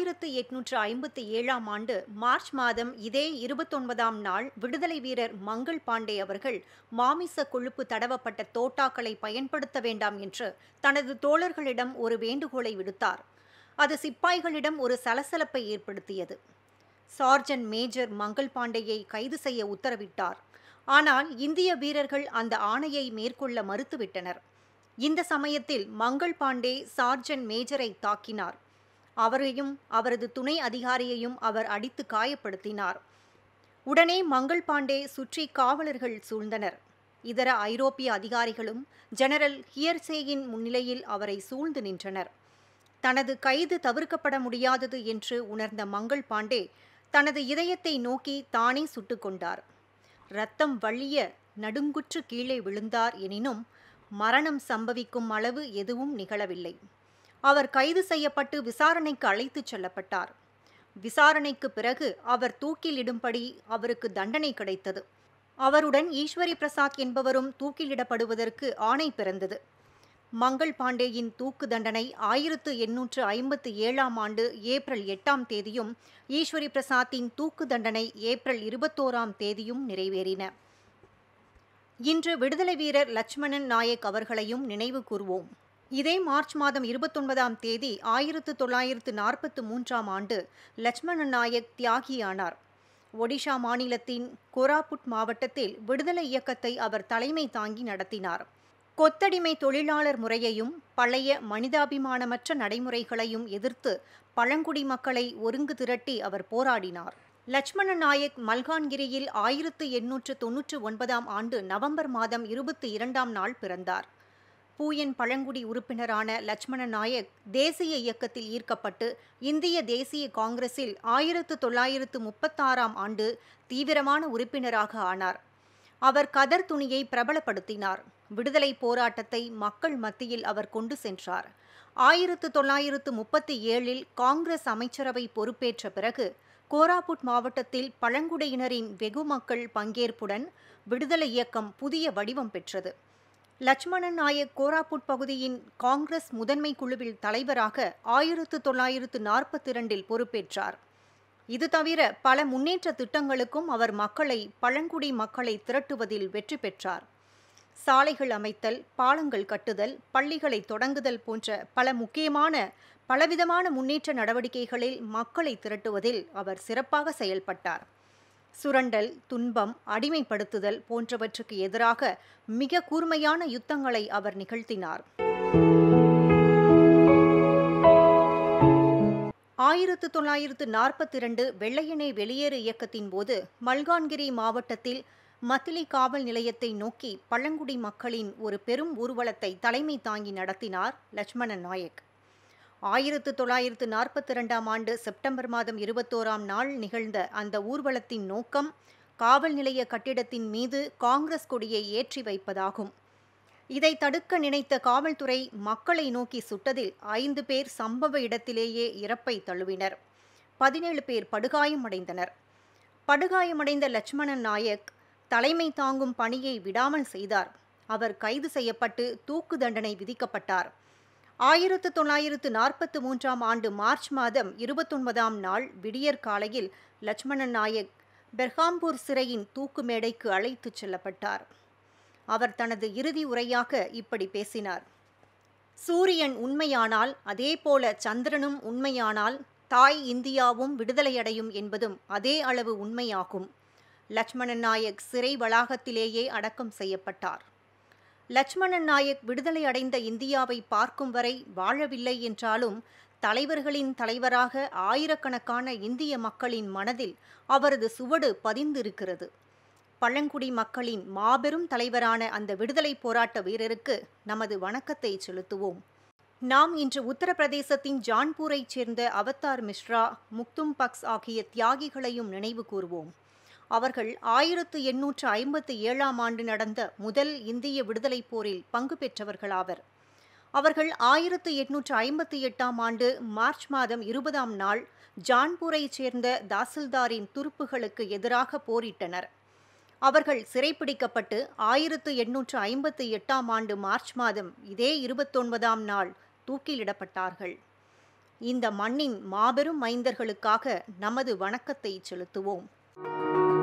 ஆயிரத்து எட்நூற்று ஐம்பத்தி ஏழாம் ஆண்டு மார்ச் மாதம் இதே இருபத்தொன்பதாம் நாள் விடுதலை வீரர் மங்கள் பாண்டே அவர்கள் மாமிச கொழுப்பு தடவப்பட்ட தோட்டாக்களை பயன்படுத்த வேண்டாம் என்று தனது தோழர்களிடம் ஒரு வேண்டுகோளை விடுத்தார் அது சிப்பாய்களிடம் ஒரு சலசலப்பை ஏற்படுத்தியது சார்ஜன்ட் மேஜர் மங்கள் பாண்டேயை கைது செய்ய உத்தரவிட்டார் ஆனால் இந்திய வீரர்கள் அந்த ஆணையை மேற்கொள்ள மறுத்துவிட்டனர் இந்த சமயத்தில் மங்கள் பாண்டே சார்ஜன்ட் மேஜரை தாக்கினார் அவரையும் அவரது துணை அதிகாரியையும் அவர் அடித்து காயப்படுத்தினார் உடனே மங்கள் பாண்டே சுற்றி காவலர்கள் சூழ்ந்தனர் இதர ஐரோப்பிய அதிகாரிகளும் ஜெனரல் ஹியர்சேயின் முன்னிலையில் அவரை சூழ்ந்து நின்றனர் தனது கைது தவிர்க்கப்பட முடியாதது என்று உணர்ந்த மங்கள் பாண்டே தனது இதயத்தை நோக்கி தானே சுட்டுக்கொண்டார் இரத்தம் வழிய நடுங்குற்று கீழே விழுந்தார் எனினும் மரணம் சம்பவிக்கும் அளவு எதுவும் நிகழவில்லை அவர் கைது செய்யப்பட்டு விசாரணைக்கு அழைத்துச் செல்லப்பட்டார் விசாரணைக்கு பிறகு அவர் தூக்கிலிடும்படி அவருக்கு தண்டனை கிடைத்தது அவருடன் ஈஸ்வரி பிரசாத் என்பவரும் தூக்கிலிடப்படுவதற்கு ஆணை பிறந்தது மங்கள் பாண்டேயின் தூக்கு தண்டனை ஆயிரத்து எண்ணூற்று ஐம்பத்து ஏழாம் ஆண்டு ஏப்ரல் எட்டாம் தேதியும் ஈஸ்வரி பிரசாத்தின் தூக்கு தண்டனை ஏப்ரல் இருபத்தோராம் தேதியும் நிறைவேறின இன்று விடுதலை வீரர் லட்சுமணன் நாயக் அவர்களையும் நினைவு கூர்வோம் இதே மார்ச் மாதம் இருபத்தொன்பதாம் தேதி ஆயிரத்து தொள்ளாயிரத்து நாற்பத்து மூன்றாம் ஆண்டு லட்சுமணன் நாயக் தியாகியானார் ஒடிஷா மாநிலத்தின் கோராபுட் மாவட்டத்தில் விடுதலை இயக்கத்தை அவர் தலைமை தாங்கி நடத்தினார் கொத்தடிமை தொழிலாளர் முறையையும் பழைய மனிதாபிமானமற்ற நடைமுறைகளையும் எதிர்த்து பழங்குடி மக்களை ஒருங்கு திரட்டி அவர் போராடினார் லட்சுமண நாயக் மல்கான்கிரியில் ஆயிரத்து எண்ணூற்று தொன்னூற்று ஒன்பதாம் ஆண்டு நவம்பர் மாதம் இருபத்தி இரண்டாம் நாள் பிறந்தார் பூயன் பழங்குடி உறுப்பினரான லட்சுமண நாயக் தேசிய இயக்கத்தில் ஈர்க்கப்பட்டு இந்திய தேசிய காங்கிரஸில் ஆயிரத்து தொள்ளாயிரத்து முப்பத்தாறாம் ஆண்டு தீவிரமான உறுப்பினராக ஆனார் அவர் கதர் துணியை பிரபலப்படுத்தினார் விடுதலை போராட்டத்தை மக்கள் மத்தியில் அவர் கொண்டு சென்றார் ஆயிரத்து தொள்ளாயிரத்து முப்பத்தி ஏழில் காங்கிரஸ் அமைச்சரவை பொறுப்பேற்ற பிறகு கோராபுட் மாவட்டத்தில் பழங்குடியினரின் வெகு மக்கள் பங்கேற்புடன் விடுதலை இயக்கம் புதிய வடிவம் பெற்றது லட்சுமணன் நாயக் கோராபுட் பகுதியின் காங்கிரஸ் முதன்மை குழுவில் தலைவராக ஆயிரத்து தொள்ளாயிரத்து நாற்பத்தி இரண்டில் பொறுப்பேற்றார் இது தவிர பல முன்னேற்ற திட்டங்களுக்கும் அவர் மக்களை பழங்குடி மக்களை திரட்டுவதில் வெற்றி பெற்றார் சாலைகள் அமைத்தல் பாலங்கள் கட்டுதல் பள்ளிகளை தொடங்குதல் போன்ற பல முக்கியமான பலவிதமான முன்னேற்ற நடவடிக்கைகளில் மக்களை திரட்டுவதில் அவர் சிறப்பாக செயல்பட்டார் சுரண்டல் துன்பம் அடிமைப்படுத்துதல் போன்றவற்றுக்கு எதிராக மிக கூர்மையான யுத்தங்களை அவர் நிகழ்த்தினார் ஆயிரத்து தொள்ளாயிரத்து நாற்பத்தி இரண்டு வெள்ளையனே வெளியேறு இயக்கத்தின் போது மல்கான்கிரி மாவட்டத்தில் மத்திலி காவல் நிலையத்தை நோக்கி பழங்குடி மக்களின் ஒரு பெரும் ஊர்வலத்தை தலைமை தாங்கி நடத்தினார் லட்சுமணன் நாயக் ஆயிரத்து தொள்ளாயிரத்து நாற்பத்தி இரண்டாம் ஆண்டு செப்டம்பர் மாதம் இருபத்தோராம் நாள் நிகழ்ந்த அந்த ஊர்வலத்தின் நோக்கம் காவல் நிலைய கட்டிடத்தின் மீது காங்கிரஸ் கொடியை ஏற்றி வைப்பதாகும் இதை தடுக்க நினைத்த காவல்துறை மக்களை நோக்கி சுட்டதில் ஐந்து பேர் சம்பவ இடத்திலேயே இறப்பை தழுவினர் பதினேழு பேர் படுகாயமடைந்தனர் படுகாயமடைந்த லட்சுமணன் நாயக் தலைமை தாங்கும் பணியை விடாமல் செய்தார் அவர் கைது செய்யப்பட்டு தூக்கு தண்டனை விதிக்கப்பட்டார் ஆயிரத்து தொள்ளாயிரத்து நாற்பத்து மூன்றாம் ஆண்டு மார்ச் மாதம் இருபத்தொன்பதாம் நாள் விடியற் காலையில் லட்சுமணன் நாயக் பெர்ஹாம்பூர் சிறையின் தூக்கு மேடைக்கு அழைத்துச் செல்லப்பட்டார் அவர் தனது இறுதி உரையாக இப்படி பேசினார் சூரியன் உண்மையானால் அதேபோல சந்திரனும் உண்மையானால் தாய் இந்தியாவும் விடுதலையடையும் என்பதும் அதே அளவு உண்மையாகும் லட்சுமணன் நாயக் சிறை வளாகத்திலேயே அடக்கம் செய்யப்பட்டார் லட்சுமணன் நாயக் விடுதலை அடைந்த இந்தியாவை பார்க்கும் வரை வாழவில்லை என்றாலும் தலைவர்களின் தலைவராக ஆயிரக்கணக்கான இந்திய மக்களின் மனதில் அவரது சுவடு பதிந்திருக்கிறது பழங்குடி மக்களின் மாபெரும் தலைவரான அந்த விடுதலை போராட்ட வீரருக்கு நமது வணக்கத்தை செலுத்துவோம் நாம் இன்று உத்தரப்பிரதேசத்தின் ஜான்பூரைச் சேர்ந்த அவத்தார் மிஸ்ரா முக்தும் பக்ஸ் ஆகிய தியாகிகளையும் நினைவு கூர்வோம் அவர்கள் ஆயிரத்து எண்ணூற்று ஐம்பத்து ஏழாம் ஆண்டு நடந்த முதல் இந்திய விடுதலைப் போரில் பங்கு பெற்றவர்களாவர் அவர்கள் ஆயிரத்து எட்நூற்று ஐம்பத்தி எட்டாம் ஆண்டு மார்ச் மாதம் இருபதாம் நாள் ஜான்பூரைச் சேர்ந்த தாசில்தாரின் துருப்புகளுக்கு எதிராக போரிட்டனர் அவர்கள் சிறைப்பிடிக்கப்பட்டு ஆயிரத்து எண்ணூற்று ஐம்பத்தி எட்டாம் ஆண்டு மார்ச் மாதம் இதே இருபத்தொன்பதாம் நாள் தூக்கிலிடப்பட்டார்கள் இந்த மண்ணின் மாபெரும் மைந்தர்களுக்காக நமது வணக்கத்தை செலுத்துவோம்